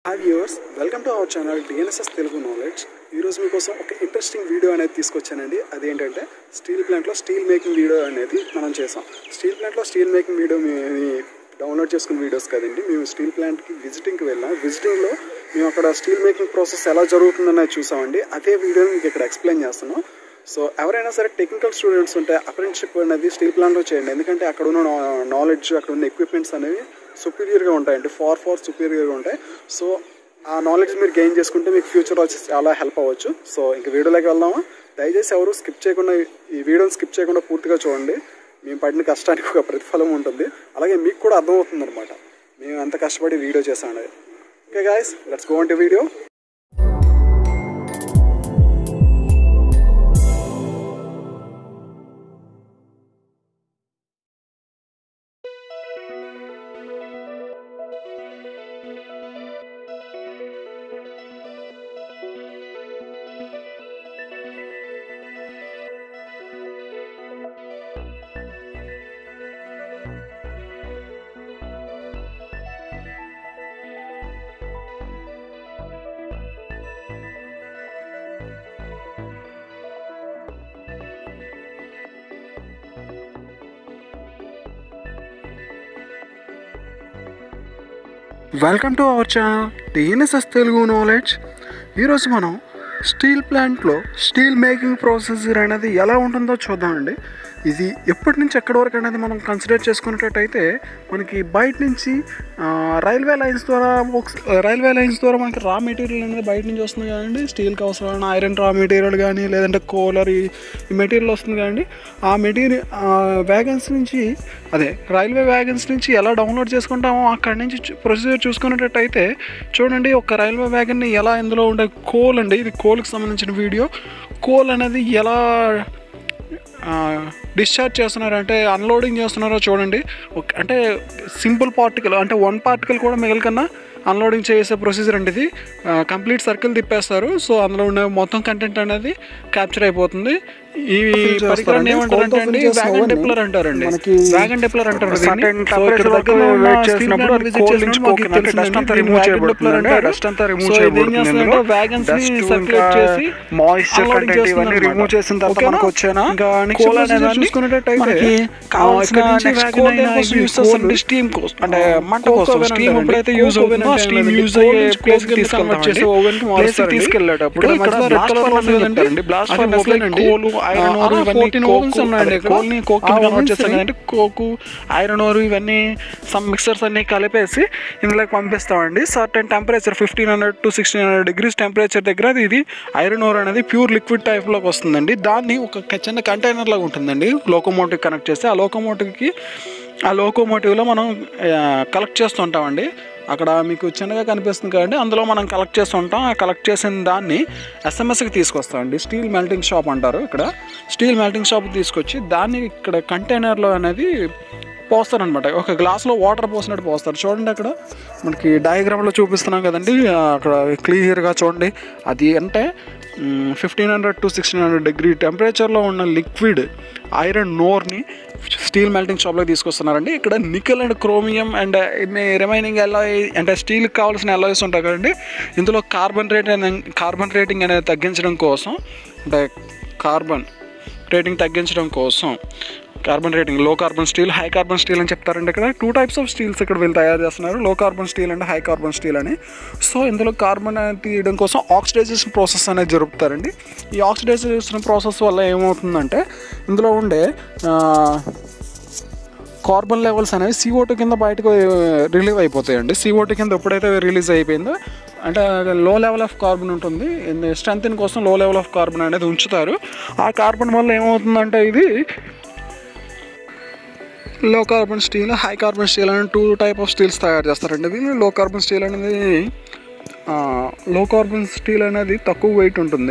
Hi viewers welcome to our channel DNSS Telugu knowledge ఈరోజు మీకోసం ఒక ఇంట్రెస్టింగ్ వీడియో అనేది తీసుకొచ్చానండి అదేంటంటే స్టీల్ ప్లాంట్లో స్టీల్ మేకింగ్ వీడియో అనేది మనం చేసాం స్టీల్ ప్లాంట్లో స్టీల్ మేకింగ్ వీడియో మేము డౌన్లోడ్ చేసుకున్న వీడియోస్ కదండి మేము స్టీల్ ప్లాంట్కి విజిటింగ్కి వెళ్ళాం విజిటింగ్లో మేము అక్కడ స్టీల్ మేకింగ్ ప్రాసెస్ ఎలా జరుగుతుందనేది చూసామండి అదే వీడియోని మీకు ఇక్కడ ఎక్స్ప్లెయిన్ చేస్తున్నాం సో ఎవరైనా సరే టెక్నికల్ స్టూడెంట్స్ ఉంటే అప్రెంటిషిప్ అనేది స్టీల్ ప్లాంట్లో చేయండి ఎందుకంటే అక్కడ ఉన్న నాలెడ్జ్ అక్కడ ఉన్న ఎక్విప్మెంట్స్ అనేవి సుపీరియర్గా ఉంటాయండి ఫార్ ఫార్ సుపీరియర్గా ఉంటాయి సో ఆ నాలెడ్జ్ మీరు గెయిన్ చేసుకుంటే మీకు ఫ్యూచర్ వచ్చి చాలా హెల్ప్ అవ్వచ్చు సో ఇంక వీడియోలోకి వెళ్దామా దయచేసి ఎవరు స్కిప్ చేయకుండా ఈ వీడియోని స్కిప్ చేయకుండా పూర్తిగా చూడండి మేము పడిన కష్టానికి ఒక ప్రతిఫలం ఉంటుంది అలాగే మీకు కూడా అర్థమవుతుంది అనమాట మేము ఎంత కష్టపడి వీడియో చేసాం ఓకే గాయస్ లెట్స్ గో అంటే video welcome to our channel TNSS Telugu knowledge ఈరోజు మనం స్టీల్ ప్లాంట్లో స్టీల్ మేకింగ్ ప్రొసెసర్ అనేది ఎలా ఉంటుందో చూద్దామండి ఇది ఎప్పటి నుంచి ఎక్కడి వరకు అనేది మనం కన్సిడర్ చేసుకున్నట్టయితే మనకి బయట నుంచి ఆ, రైల్వే లైన్స్ ద్వారా ఒక- రైల్వే లైన్స్ ద్వారా మనకి రా మెటీరియల్ అనేది బయట నుంచి వస్తుంది కదండి స్టీల్కి అవసరమైన ఐరన్ రా మెటీరియల్ కానీ లేదంటే కోలర్ ఈ ఈ మెటీరియల్ వస్తుంది కదండి ఆ మెటీరియల్ వ్యాగన్స్ నుంచి అదే రైల్వే వ్యాగన్స్ నుంచి ఎలా డౌన్లోడ్ చేసుకుంటామో అక్కడి నుంచి ప్రొసీజర్ చూసుకున్నట్టయితే చూడండి ఒక రైల్వే వ్యాగన్ని ఎలా ఇందులో ఉండే కోల్ అండి ఇది కోల్కి సంబంధించిన వీడియో కోల్ అనేది ఎలా డిశ్చార్జ్ చేస్తున్నారంటే అన్లోడింగ్ చేస్తున్నారో చూడండి ఒక- అంటే సింపుల్ పార్టికల్ అంటే వన్ పార్టికల్ కూడా మిగలకన్నా అన్లోడింగ్ చేసే ప్రొసీజర్ అండి ఇది కంప్లీట్ సర్కిల్ తిప్పేస్తారు సో అందులో ఉన్న మొత్తం కంటెంట్ అనేది క్యాప్చర్ అయిపోతుంది ఈ పరికరాన్ని ఏమంటారంటే అండి వ్యాగన్ డిప్లర్ అంటారండి వ్యాగన్ డిప్లర్ అంటారు దీన్ని. So, ఇక్కడ దగ్గరలో ఉన్న steel plant visit చేసినప్పుడు మాకు తెలిసిందండి, దీన్ని wagon dipler అంటారు. డస్ట్ అంతా రిమూవ్ So, ఇది ఏం చేయబడుతుంది చేస్తుందంటే ఇందులో. wagons ని Dust circulate ఇంకా చేసి moisture unloading content చేస్తుంది ఇవన్నీ అన్నమాట. remove చేసిన తర్వాత ఓకేనా? మనకు వచ్చేనా ఇంకా next కోల్ procedure అనేదాన్ని చూసుకున్నట్టయితే, మనకి ఆ, కావాల్సిన ఇక్కడ నుంచి next wagon coal అయినా కోసం ఇవి use చేస్తారండి coal, స్టీమ్ కోసం అంటే ఆ, మంట coke కోసం oven స్టీమ్ అంటారండి. ఎప్పుడైతే Coke యూజ్ oven అవుతుందో అంటే స్టీమ్ ఏంటంటే యూజ్ coal అయ్యే నుంచి ప్లేస్ coke కింద convert చేసే oven కి ప్లేస్ మారుస్తారండి. తీసుకెళ్ళేటప్పుడు ఇక్కడ ఇక్కడ మధ్యలో red బ్లాస్ట్ colour ఫర్నెస్ ఉంది కదండి. అంటారండి బ్లాస్ట్ అది ఫర్నెస్ oven అండి. కోల్ ఐరన్ ఆ, ఓర్ ఆ, ఇవన్నీ 14 ovens ఉన్నాయండి ఇక్కడ. కోల్ని కోక్ ఆ కన్వర్ట్ ovens చేస్తాం ని కదండి కోకు ఐరన్ ఓర్ ఇవన్నీ సమ్ మిక్సర్స్ అన్ని కలిపేసి ఇందులోకి పంపిస్తామండి certain temperature fifteen hundred to sixteen hundred degrees temperature దగ్గర అది ఇది ఐరన్ ఓర్ అనేది ప్యూర్ లిక్విడ్ టైప్లోకి వస్తుందండి దాన్ని ఒక క- చిన్న కంటైనర్ లాగా ఉంటుందండి లోకోమోటివ్ కనెక్ట్ చేస్తే ఆ లోకోమోటివ్కి ఆ లోకోమోటివ్లో మనం కలెక్ట్ చేస్తుంటామండి అక్కడ మీకు చిన్నగా కనిపిస్తుంది కదండి అందులో మనం కలెక్ట్ చేస్తుంటాం ఆ కలెక్ట్ చేసిన దాన్ని ఎస్ఎంఎస్కి తీసుకొస్తామండి స్టీల్ మెల్టింగ్ షాప్ అంటారు ఇక్కడ స్టీల్ మెల్టింగ్ షాప్ తీసుకొచ్చి దాన్ని ఇక్కడ కంటైనర్లో అనేది పోస్తారనమాట ఒక గ్లాస్లో వాటర్ పోసినట్టు పోస్తారు చూడండి అక్కడ మనకి డయాగ్రామ్లో చూపిస్తున్నాం కదండి ఆ, అక్కడ క్లియర్గా చూడండి అది అంటే fifteen hundred to sixteen hundred degree టెంపరేచర్లో ఉన్న లిక్విడ్ ఐరన్ నోర్ని స్టీల్ మెల్టింగ్ షాప్లో తీసుకొస్తున్నారండి ఇక్కడ nickel and chromium and remaining alloy అంటే స్టీల్కి కావాల్సిన ఎలాయిస్ ఉంటాయి కదండి ఇందులో కార్బన్ రేట్ కార్బన్ రేటింగ్ అనేది తగ్గించడం కోసం అంటే కార్బన్ రేటింగ్ తగ్గించడం కోసం carbon rating low carbon steel high carbon steel అని చెప్తారండి ఇక్కడ టూ టైప్స్ ఆఫ్ స్టీల్స్ ఇక్కడ వీళ్ళు తయారు చేస్తున్నారు low carbon steel and high carbon steel అని సో ఇందులో కార్బన్ తీయడం కోసం ఆక్సిడైజేషన్ ప్రాసెస్ అనేది జరుపుతారండి ఈ ఆక్సిడైజేషన్ ప్రాసెస్ వల్ల ఏమవుతుందంటే ఇందులో ఉండే ఆ, కార్బన్ లెవెల్స్ అనేవి CO2 టూ కింద బయటకు రిలీవ్ అయిపోతాయండి CO2 టూ కింద ఎప్పుడైతే రిలీజ్ అయిపోయిందో అంటే లో లెవెల్ ఆఫ్ కార్బన్ ఉంటుంది స్ట్రెంత్ కోసం లో లెవెల్ ఆఫ్ కార్బన్ అనేది ఉంచుతారు ఆ కార్బన్ వల్ల ఏమవుతుందంటే ఇది low carbon steel high carbon steel అని టూ టైప్ ఆఫ్ స్టీల్స్ తయారు చేస్తారండి వీళ్ళు లో కార్బన్ స్టీల్ అనేది లో కార్బన్ స్టీల్ అనేది తక్కువ వెయిట్ ఉంటుంది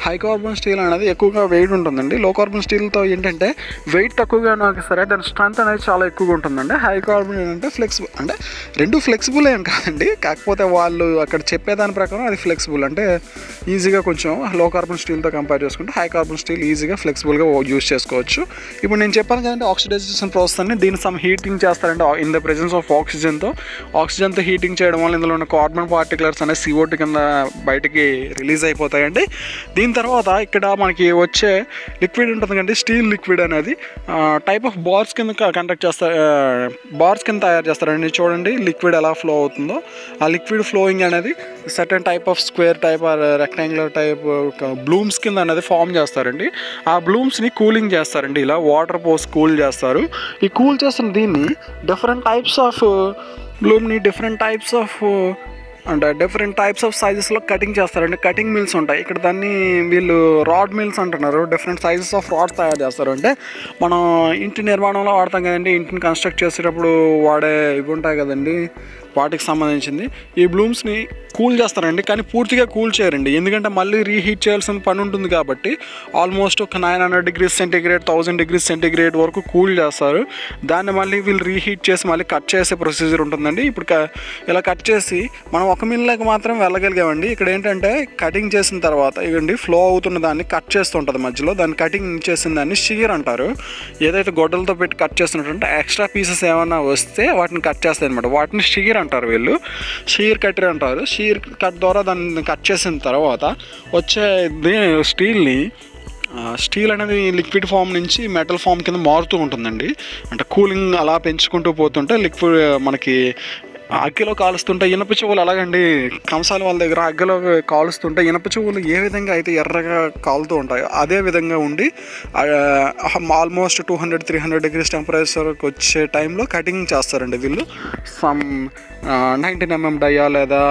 హై కార్బన్ స్టీల్ అనేది ఎక్కువగా వెయిట్ ఉంటుందండి లో కార్బన్ స్టీల్తో ఏంటంటే వెయిట్ తక్కువగా నాకు సరే దాని స్ట్రెంత్ అనేది చాలా ఎక్కువగా ఉంటుందండి హై కార్బన్ ఏంటంటే ఫ్లెక్సిబుల్ అంటే రెండు ఫ్లెక్సిబుల్ ఏం కాదండి కాకపోతే వాళ్ళు అక్కడ చెప్పేదాని ప్రకారం అది ఫ్లెక్సిబుల్ అంటే ఈజీగా కొంచెం లో కార్బన్ స్టీల్తో కంపేర్ చేసుకుంటే హై కార్బన్ స్టీల్ ఈజీగా ఫ్లెక్సిబుల్గా యూజ్ చేసుకోవచ్చు ఇప్పుడు నేను చెప్పాను కదండి ఆక్సిడైజేషన్ ప్రాసెస్ అని దీన్ని సమ్ హీటింగ్ చేస్తారంటే ఇన్ ద ప్రెజెన్స్ ఆఫ్ ఆక్సిజన్తో ఆక్సిజన్తో హీటింగ్ చేయడం వల్ల ఇందులో ఉన్న కార్బన్ పార్టికులర్స్ అనేది సిఓటి కింద బయటికి రిలీజ్ అయిపోతాయండి దీని తర్వాత ఇక్కడ మనకి వచ్చే లిక్విడ్ ఉంటుంది కండి స్టీల్ లిక్విడ్ అనేది టైప్ ఆఫ్ బార్స్ కింద కండక్ట్ చేస్తారు బార్స్ కింద తయారు చేస్తారండి చూడండి లిక్విడ్ ఎలా ఫ్లో అవుతుందో ఆ లిక్విడ్ ఫ్లోయింగ్ అనేది certain type of square type or rectangular type blooms కింద అనేది ఫామ్ చేస్తారండి ఆ బ్లూమ్స్ని కూలింగ్ చేస్తారండి ఇలా వాటర్ పోసి కూల్ చేస్తారు ఈ కూల్ చేస్తున్న దీన్ని డిఫరెంట్ టైప్స్ ఆఫ్ బ్లూమ్ని డిఫరెంట్ టైప్స్ ఆఫ్ అంటే డిఫరెంట్ టైప్స్ ఆఫ్ సైజెస్లో కటింగ్ చేస్తారండి కటింగ్ మిల్స్ ఉంటాయి ఇక్కడ దాన్ని వీళ్ళు రాడ్ మిల్స్ అంటున్నారు డిఫరెంట్ సైజెస్ ఆఫ్ రాడ్స్ తయారు చేస్తారు అంటే మనం ఇంటి నిర్మాణంలో వాడతాం కదండి ఇంటిని కన్స్ట్రక్ట్ చేసేటప్పుడు వాడే ఇవి ఉంటాయి కదండి వాటికి సంబంధించింది ఈ బ్లూమ్స్ని కూల్ చేస్తారండి కానీ పూర్తిగా కూల్ చేయరండి ఎందుకంటే మళ్ళీ రీహీట్ చేయాల్సిన పని ఉంటుంది కాబట్టి ఆల్మోస్ట్ ఒక nine hundred degrees centigrade thousand degrees centigrade వరకు కూల్ చేస్తారు దాన్ని మళ్ళీ వీళ్ళు రీహీట్ చేసి మళ్ళీ కట్ చేసే ప్రొసీజర్ ఉంటుందండి ఇప్పుడు క- ఇలా కట్ చేసి మనం ఒక మిల్లోకి మాత్రం వెళ్ళగలిగామండి ఇక్కడ ఏంటంటే కటింగ్ చేసిన తర్వాత ఇవ్వండి ఫ్లో అవుతున్న దాన్ని కట్ చేస్తుంటుంది మధ్యలో దాన్ని కటింగ్ చేసిన దాన్ని షీర్ అంటారు ఏదైతే గొడ్డలతో పెట్టి కట్ చేస్తున్నట్టుంటే ఎక్స్ట్రా పీసెస్ ఏమైనా వస్తే వాటిని కట్ చేస్తాయి అనమాట వాటిని షీర్ అంటారు వీళ్ళు షీర్ కట్టర్ అంటారు షీర్ కట్ ద్వారా దాన్ని కట్ చేసిన తర్వాత వచ్చే దీ- స్టీల్ని ఆ, స్టీల్ అనేది లిక్విడ్ ఫామ్ నుంచి మెటల్ ఫామ్ కింద మారుతూ ఉంటుందండి అంటే కూలింగ్ అలా పెంచుకుంటూ పోతుంటే లిక్విడ్ మనకి అగ్గిలో కాలుస్తుంటే ఇనప చెవులు అలాగండి కంసాల వాళ్ళ దగ్గర అగ్గిలో కాలుస్తుంటే ఇనప చెవులు ఏ విధంగా అయితే ఎర్రగా కాలుతూ ఉంటాయో అదే విధంగా ఉండి almost two hundred three hundred degrees టెంపరేచర్కి వచ్చే టైంలో కటింగ్ చేస్తారండి వీళ్ళు సమ్ నైన్టీన్ ఎంఎం డయా లేదా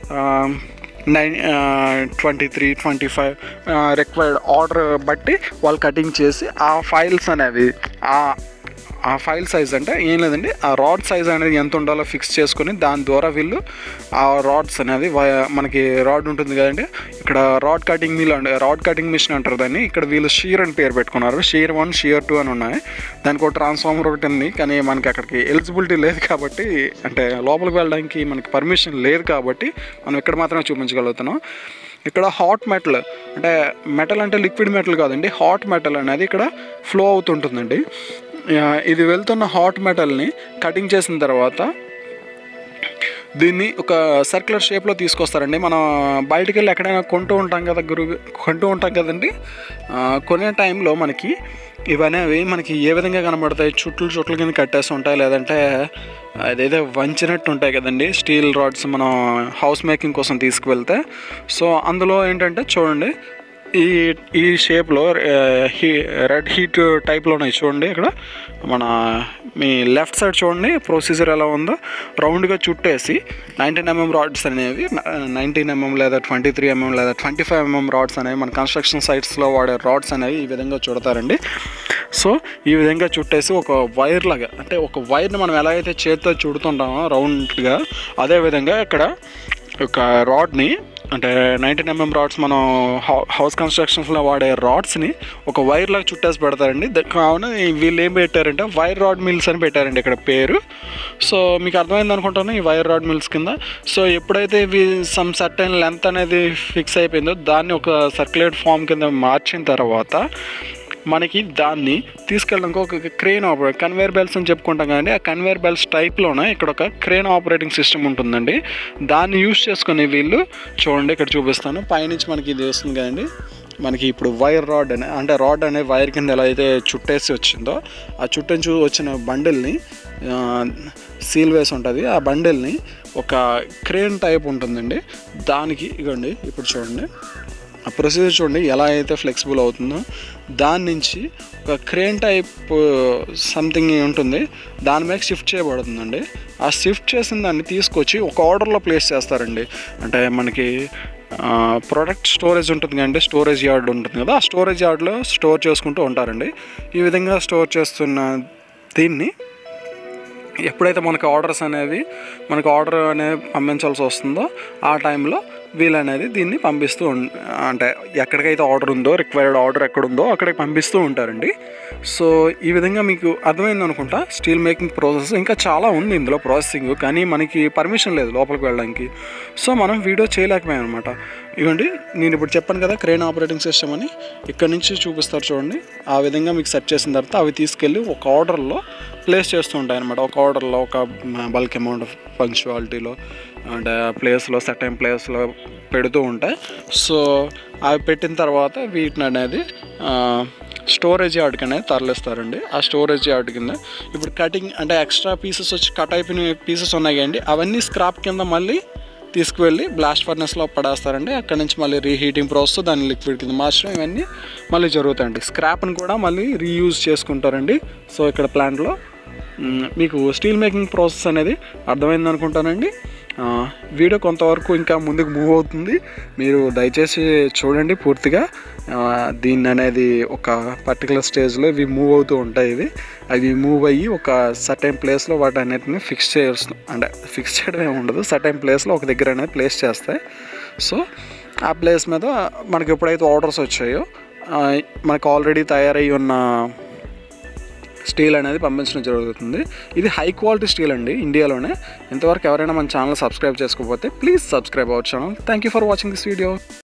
nine twenty three twenty five required order బట్టి వాళ్ళు కటింగ్ చేసి ఆ ఫైల్స్ అనేవి ఆ ఆ ఫైల్ సైజ్ అంటే ఏం లేదండి ఆ రాడ్ సైజ్ అనేది ఎంత ఉండాలో ఫిక్స్ చేసుకొని దాని ద్వారా వీళ్ళు ఆ రాడ్స్ అనేది వ- మనకి రాడ్ ఉంటుంది కదండి ఇక్కడ రాడ్ కటింగ్ మిల్ అంటే రాడ్ కటింగ్ మిషన్ అంటారు దాన్ని ఇక్కడ వీళ్ళు షీర్ అని పేరు పెట్టుకున్నారు షీర్ వన్ షీర్ టూ అని ఉన్నాయి దానికి ఒక ట్రాన్స్ఫార్మర్ ఒకటి ఉంది కానీ మనకి అక్కడికి ఎలిజిబిలిటీ లేదు కాబట్టి అంటే లోపలికి వెళ్ళడానికి మనకి పర్మిషన్ లేదు కాబట్టి మనం ఇక్కడ మాత్రమే చూపించగలుగుతున్నాం ఇక్కడ హాట్ మెటల్ అంటే మెటల్ అంటే లిక్విడ్ మెటల్ కాదండి హాట్ మెటల్ అనేది ఇక్కడ ఫ్లో అవుతుంటుందండి ఆ, ఇది వెళ్తున్న హాట్ మెటల్ని కటింగ్ చేసిన తర్వాత దీన్ని ఒక సర్క్యులర్ షేప్లో తీసుకొస్తారండి మనం బయటికి వెళ్ళి ఎక్కడైనా కొంటూ ఉంటాం కదా గురు కొంటూ ఉంటాం కదండి ఆ, కొనే టైంలో మనకి ఇవనేవి మనకి ఏ విధంగా కనబడతాయి చుట్లు చుట్ల కింద కట్టేసి ఉంటాయి లేదంటే అదేదో వంచినట్టు ఉంటాయి కదండి స్టీల్ రాడ్స్ మనం హౌస్ మేకింగ్ కోసం తీసుకువెళ్తే సో అందులో ఏంటంటే చూడండి ఈ ఈ షేప్లో హీ రెడ్ హీట్ టైప్లో ఉన్నాయి చూడండి ఇక్కడ మన మీ లెఫ్ట్ సైడ్ చూడండి ప్రొసీజర్ ఎలా ఉందో రౌండ్గా చుట్టేసి నైన్టీన్ ఎంఎం రాడ్స్ అనేవి నైన్టీన్ ఎంఎం లేదా ట్వంటీ త్రీ ఎంఎం లేదా ట్వంటీ ఫైవ్ ఎంఎం రాడ్స్ అనేవి మన కన్స్ట్రక్షన్ సైట్స్లో వాడే రాడ్స్ అనేవి ఈ విధంగా చుడతారండి సో ఈ విధంగా చుట్టేసి ఒక వైర్ లాగా అంటే ఒక వైర్ని మనం ఎలా అయితే చేతితో చుడుతుంటామో రౌండ్గా అదే విధంగా ఇక్కడ ఒక రాడ్ని అంటే నైన్టీన్ ఎంఎం రాడ్స్ మనం హౌ- హౌస్ కన్స్ట్రక్షన్స్లో వాడే రాడ్స్ని ఒక వైర్ లాగా చుట్టేసి పెడతారండి ద- కావున ఈ వీళ్ళు ఏం పెట్టారంటే వైర్ రాడ్ మిల్స్ అని పెట్టారండి ఇక్కడ పేరు సో మీకు అర్థమైంది అనుకుంటాను ఈ వైర్ రాడ్ మిల్స్ కింద సో ఎప్పుడైతే ఇవి సమ్ సర్టైన్ లెంత్ అనేది ఫిక్స్ అయిపోయిందో దాన్ని ఒక సర్క్యులేట్ ఫామ్ కింద మార్చిన తర్వాత మనకి దాన్ని తీసుకెళ్ళడానికి ఒక క్రేన్ ఆపరేట్ కన్వేర్ బెల్ట్స్ అని చెప్పుకుంటాం కదండి ఆ కన్వేర్ బెల్ట్స్ టైప్లోనే ఇక్కడ ఒక క్రేన్ ఆపరేటింగ్ సిస్టమ్ ఉంటుందండి దాన్ని యూస్ చేసుకుని వీళ్ళు చూడండి ఇక్కడ చూపిస్తాను పైనుంచి మనకి ఇది వస్తుంది కదండి మనకి ఇప్పుడు వైర్ రాడ్ అనే అంటే రాడ్ అనే వైర్ కింద ఎలా అయితే చుట్టేసి వచ్చిందో ఆ చుట్టంచు వచ్చిన బండిల్ని సీల్ వేసి ఉంటుంది ఆ బండిల్ని ఒక క్రేన్ టైప్ ఉంటుందండి దానికి ఇగోండి ఇప్పుడు చూడండి ఆ ప్రొసీజర్ చూడండి ఎలా అయితే ఫ్లెక్సిబుల్ అవుతుందో దాని నుంచి ఒక క్రేన్ టైప్ సంథింగ్ ఉంటుంది దాని మీద షిఫ్ట్ చేయబడుతుందండి ఆ షిఫ్ట్ చేసిన దాన్ని తీసుకొచ్చి ఒక ఆర్డర్లో ప్లేస్ చేస్తారండి అంటే మనకి ప్రొడక్ట్ స్టోరేజ్ ఉంటుంది కదండి స్టోరేజ్ యార్డ్ ఉంటుంది కదా ఆ స్టోరేజ్ యార్డ్లో స్టోర్ చేసుకుంటూ ఉంటారండి ఈ విధంగా స్టోర్ చేస్తున్న దీన్ని ఎప్పుడైతే మనకు ఆర్డర్స్ అనేవి మనకు ఆర్డర్ అనేది పంపించాల్సి వస్తుందో ఆ టైంలో వీళ్ళు అనేది దీన్ని పంపిస్తూ ఉం- అంటే ఎక్కడికైతే ఆర్డర్ ఉందో రిక్వైర్డ్ ఆర్డర్ ఎక్కడ ఉందో అక్కడికి పంపిస్తూ ఉంటారండి సో ఈ విధంగా మీకు అర్థమైంది అనుకుంటా స్టీల్ మేకింగ్ ప్రాసెస్ ఇంకా చాలా ఉంది ఇందులో ప్రాసెసింగ్ కానీ మనకి పర్మిషన్ లేదు లోపలికి వెళ్ళడానికి సో మనం వీడియో చేయలేకపోయాం అనమాట ఇవ్వండి నేను ఇప్పుడు చెప్పాను కదా క్రేన్ ఆపరేటింగ్ సిస్టమ్ అని ఇక్కడ నుంచి చూపిస్తారు చూడండి ఆ విధంగా మీకు సెట్ చేసిన తర్వాత అవి తీసుకెళ్ళి ఒక ఆర్డర్లో ప్లేస్ చేస్తూ ఉంటాయి అనమాట ఒక ఆర్డర్లో ఒక బల్క్ అమౌంట్ ఆఫ్ పంక్చువాలిటీలో అంటే ప్లేస్లో సర్టైన్ ప్లేస్లో పెడుతూ ఉంటాయి సో అవి పెట్టిన తర్వాత వీటిని అనేది స్టోరేజ్ యార్డ్కి అనేది తరలిస్తారండి ఆ స్టోరేజ్ యార్డ్ కింద ఇప్పుడు కటింగ్ అంటే ఎక్స్ట్రా పీసెస్ వచ్చి కట్ అయిపోయిన పీసెస్ ఉన్నాయి కండి అవన్నీ స్క్రాప్ కింద మళ్ళీ తీసుకువెళ్ళి బ్లాస్ట్ ఫర్నెస్లో పడేస్తారండి అక్కడ నుంచి మళ్ళీ రీహీటింగ్ ప్రాసెస్ దాన్ని లిక్విడ్ కింద మార్చడం ఇవన్నీ మళ్ళీ జరుగుతాయండి స్క్రాప్ని కూడా మళ్ళీ రీయూజ్ చేసుకుంటారండి సో ఇక్కడ ప్లాంట్లో మ్, మీకు స్టీల్ మేకింగ్ ప్రాసెస్ అనేది అర్థమైంది అనుకుంటానండి ఆ, వీడియో కొంతవరకు ఇంకా ముందుకు మూవ్ అవుతుంది మీరు దయచేసి చూడండి పూర్తిగా ఆ, దీన్ని అనేది ఒక పర్టికులర్ స్టేజ్లో ఇవి మూవ్ అవుతూ ఉంటాయి ఇవి అవి మూవ్ అయ్యి ఒక సర్టైన్ ప్లేస్లో వాటి అన్నిటిని ఫిక్స్ చేయాల్సిన అంటే ఫిక్స్ చేయడం ఏమి ఉండదు సర్టైన్ ప్లేస్లో ఒక దగ్గర అనేది ప్లేస్ చేస్తాయి సో ఆ ప్లేస్ మీద మనకి ఎప్పుడైతే ఆర్డర్స్ వచ్చాయో ఆ, మనకు ఆల్రెడీ తయారై ఉన్న స్టీల్ అనేది పంపించడం జరుగుతుంది ఇది హై క్వాలిటీ స్టీల్ అండి ఇండియాలోనే ఇంతవరకు ఎవరైనా మన ఛానల్ సబ్స్క్రైబ్ చేసుకోకపోతే please subscribe our channel thank you for watching this video